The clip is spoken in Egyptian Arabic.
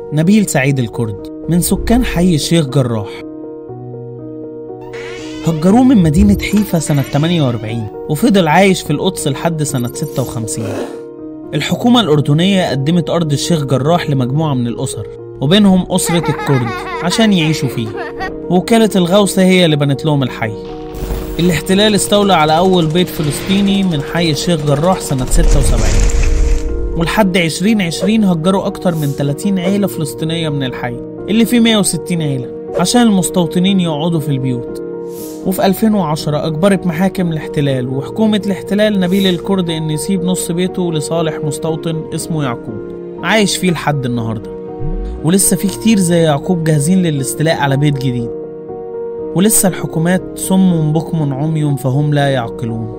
نبيل سعيد الكرد من سكان حي الشيخ جراح هجروه من مدينة حيفا سنة 48 وفضل عايش في القدس لحد سنة 56 الحكومة الأردنية قدمت أرض الشيخ جراح لمجموعة من الأسر وبينهم أسرة الكرد عشان يعيشوا فيه وكالة الغوثة هي اللي بنت لهم الحي الاحتلال استولى على أول بيت فلسطيني من حي الشيخ جراح سنة 76 ولحد 2020 هجروا أكتر من 30 عيلة فلسطينية من الحي اللي فيه 160 عيلة عشان المستوطنين يقعدوا في البيوت وفي 2010 أجبرت محاكم الاحتلال وحكومة الاحتلال نبيل الكرد إن يسيب نص بيته لصالح مستوطن اسمه يعقوب عايش فيه لحد النهاردة ولسه في كتير زي يعقوب جاهزين للاستيلاء على بيت جديد ولسه الحكومات صم بكم عمي فهم لا يعقلون